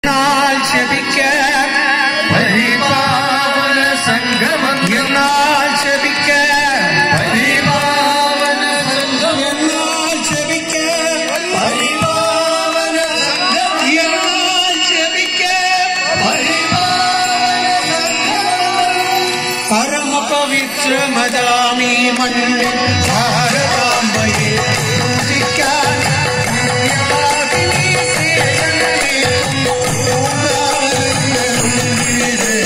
നാൾ ശപിക്ക പരിപാവന സംഗമം എന്നാൾ ശപിക്ക പരിപാവന സംഗമം എന്നാൾ ശപിക്ക പരിപാവന സംഗമം എന്നാൾ ശപിക്ക പരിപാവന സംഗമം പരമപവിത്രമതാമീ മണ്ണിൽ ഭാരതാംബയെ പൂജിക്കാൻ പുണ്യവാദിനി സേവനമേകും പൂങ്കാവനങ്ങളിലെ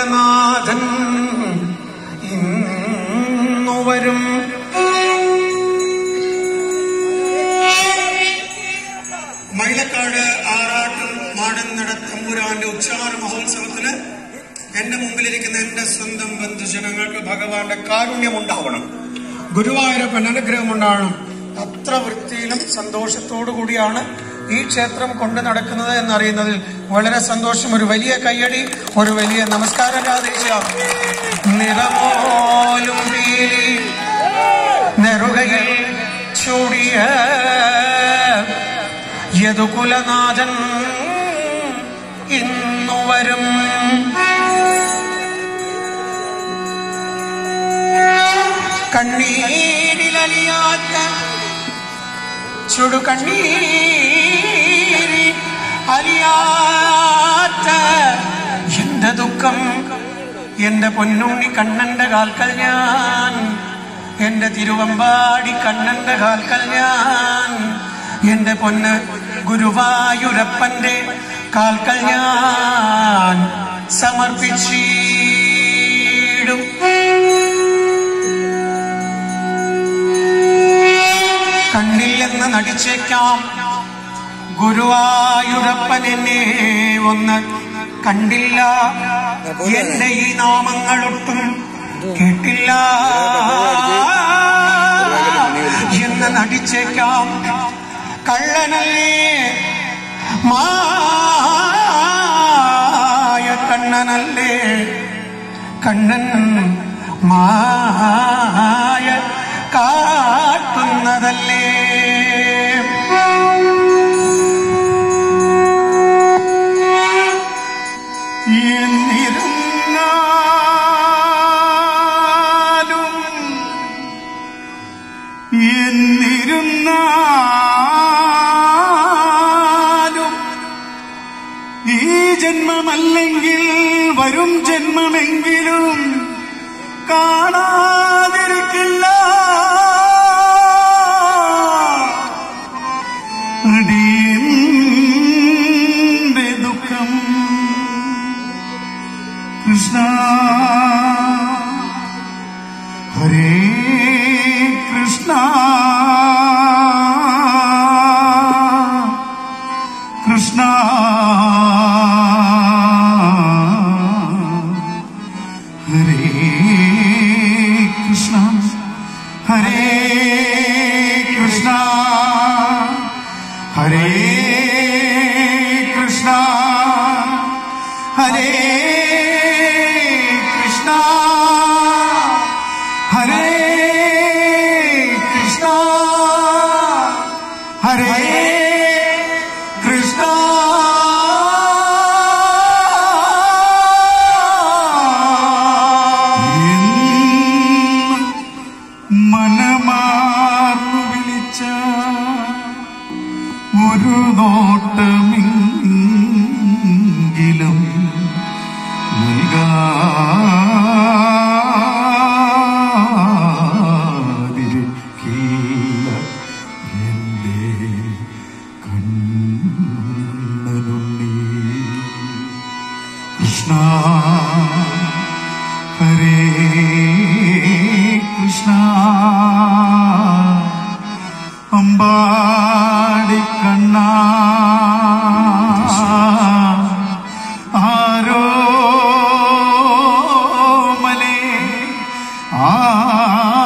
യദുകുലനാഥൻ ഇന്നു വരും മൈലക്കാട് ആറാട്ടും മാടൻ നട തമ്പുരാന്റെ ഉച്ചാര മഹോത്സവത്തിന് എന്റെ മുമ്പിലിരിക്കുന്ന എന്റെ സ്വന്തം ബന്ധുജനങ്ങൾക്ക് ഭഗവാന്റെ കാരുണ്യമുണ്ടാവണം ഗുരുവായൂരപ്പൻ അനുഗ്രഹം ഉണ്ടാവണം അത്ര വൃത്തിയിലും സന്തോഷത്തോടു കൂടിയാണ് ഈ ക്ഷേത്രം കൊണ്ടു നടക്കുന്നത് എന്നറിയുന്നതിൽ വളരെ സന്തോഷം ഒരു വലിയ കയ്യടി ഒരു വലിയ നമസ്കാരം രാധേശ നിറമോലും പീലി നെറുകയിൽ ചൂടിയ യദുകുലനാഥൻ ഇന്നു വരും കണ്ണീരിലലിയാത്ത ചുടു കണ്ണീരി അലിയാത്ത എന്റെ ദുഃഖം എന്റെ പൊന്നുണ്ണി കണ്ണന്റെ കാൽക്കൽ ഞാൻ എന്റെ തിരുവമ്പാടി കണ്ണന്റെ കാൽക്കൽ ഞാൻ എന്റെ പൊന്ന് ഗുരുവായൂരപ്പന്റെ കാൽക്കൽ ഞാൻ സമർപ്പിച്ചിടും കണ്ണില്ലെന്ന് നടിച്ചേക്കാം ഗുരുവായൂരപ്പൻ എന്നെ ഒന്ന് കണ്ടില്ല എന്റെ ഈ നാമങ്ങളൊട്ടും കേട്ടില്ല എന്ന് നടിച്ചേക്കാം കള്ളനല്ലേ മായ കണ്ണനല്ലേ കണ്ണൻ മായ കാട്ടുന്നതല്ലേ എന്നിരുന്നാലും എന്നിരുന്നാലും ഈ ജന്മമല്ലെങ്കിൽ വരും ജന്മമെങ്കിലും കാണാതിരിക്കില്ല അടിയന്റെ ദുഃഖം കൃഷ്ണ ഹരേ കൃഷ്ണ കൃഷ്ണ ഹരേ കൃഷ്ണ ഹരേ കൃഷ്ണ ഹരേ കൃഷ്ണ ഹരേ കൃഷ്ണ ഹരേ കൃഷ്ണ ഹരേ കൃഷ്ണ എന്നും മനമാർന്നു വിളിച്ച ഒരു നോട്ടമെങ്കിലും നൽകാതിരിക്കില്ല എന്റെ കണ്ണനുണ്ണി കൃഷ്ണ ഹരേ കൃഷ്ണ അമ്പാടി കണ്ണ ആരോ മലേ ആ